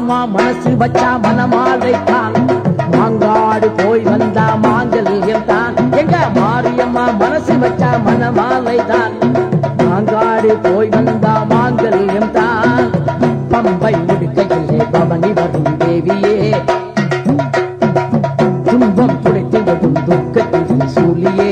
மாரியம்மா மனசு வச்சா மனமாலை தான் மாங்காடு போய் வந்தா மாங்கல்யம் தான் எங்க மாரியம்மா மனசு வச்சா மனமாலை தான் மாங்காடு போய் வந்தா மாங்கல்யம் தான் பம்பை முடுக்கையிலே பவனி வரும் தேவியே துன்பம் துடைத்து வரும் துக்கத்தில் சூழியே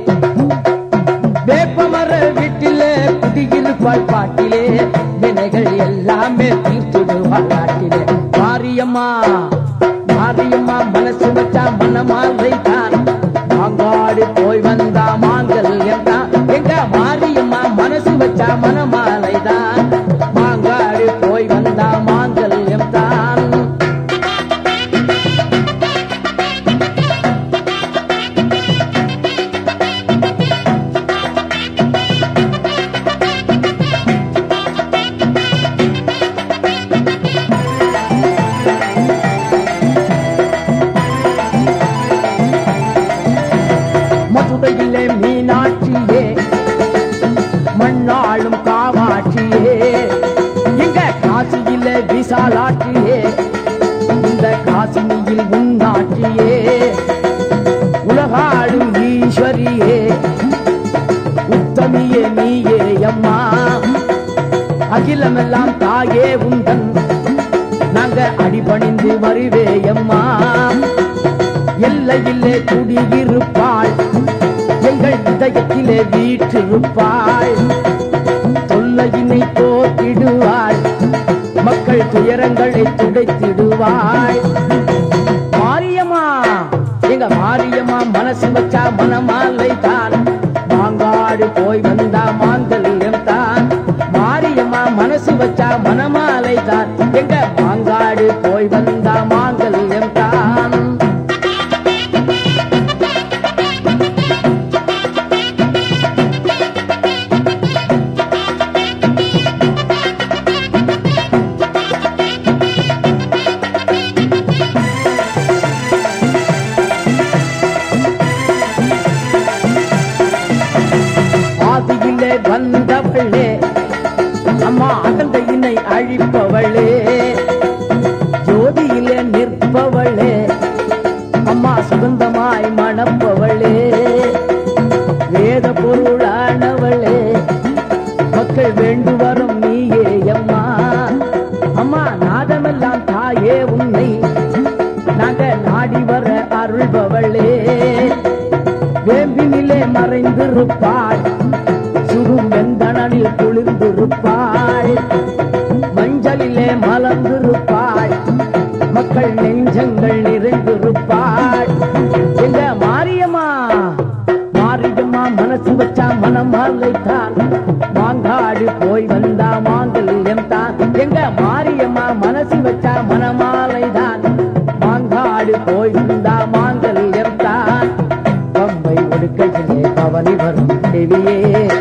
வேப்பமர வீட்டிலே குடியிருப்பாள் பாட்டிலே வினைகள் எல்லாமே தீர்த்துடுவாள் நாட்டிலே மாரியம்மா மாரியம்மா மனசு வச்சா மனமாலை தான் மாங்காடு போய் வந்தா மாங்கல்யம் தான் எங்க மாரியம்மா மனசு வச்சா மனமாலை தான் மாங்காடு போய் வந்தா மாங்கல்யம் தான் மதுரையிலே மீனாட்சியே மண்ணாளும் காமாட்சியே இங்க காசியிலே விசாலாட்சியே இந்த காசினியில் உன்னாட்சியே உலகாடும் ஈஸ்வரியே உத்தமியே நீயே அம்மா அகிலமெல்லாம் தாயே உந்தன் நாங்க அடிபணிந்து வருவேயம்மா எல்லையிலே குடியிருப்பாள் எங்கள் இதயத்திலே வீற்றிருப்பாள் தொல்லையினை போக்கிடுவாள் மக்கள் துயரங்களை துடைத்திடுவாள் மாரியம்மா எங்க மாரியம்மா மனசு வச்சா மனமாலை தான் மாங்காடு போய் வந்தா மாங்கல்யம் தான் மாரியம்மா மனசு வச்சா மனமாலை தான் எங்க மாங்காடு போய் வந்தா மாங்கல்யம் தான் ஆதியிலே வந்தவளே அம்மா அகந்தையினை அழிப்பவளே ஜோதியிலே நிற்பவளே அம்மா சுகந்தமாய் மணப்பவளே வேத பொருளானவளே மக்கள் வேண்டு வரும் நீயே அம்மா அம்மா நாதமெல்லாம் தாயே உன்னை நாங்க நாடி வர அருள்பவளே வேம்பினிலே மறைந்திருப்பாள் சுடும் வெந்தணனில் குளிர்ந்திருப்பாள் மஞ்சளிலே மலர்ந்திருப்பாள் மக்கள் நெஞ்சங்கள் நிறைந்திருப்பாள் எங்க மாரியம்மா மாரியம்மா மனசு வச்சா மனம் தான் மாங்காடு போய் வந்தா மாங்கல்யம் தான் எங்க மாரியம்மா மனசு வச்சா மனமாலை தான் மாங்காடு போய் வந்தா மாங்கல்யம் தான் பம்பை ஒடுக்கையிலே பவனி வரும் தேவியே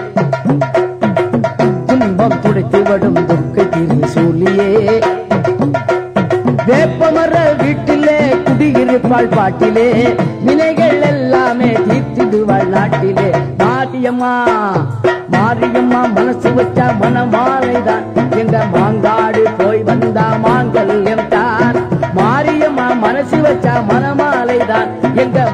துன்பம் துடைத்து வடும் துக்கத்தில் சூழியே வேப்பமர வீட்டிலே குடியிருப்பாள் பாட்டிலே வினைகள் எல்லாமே தீர்த்திடுவாள் நாட்டிலே மாரியம்மா மாரியம்மா மனசு வச்சா மனமாலைதான் எங்க மாங்காடு போய் வந்தா மாங்கல்யம் தான் மாரியம்மா மனசு வச்சா மனமாலைதான் எங்க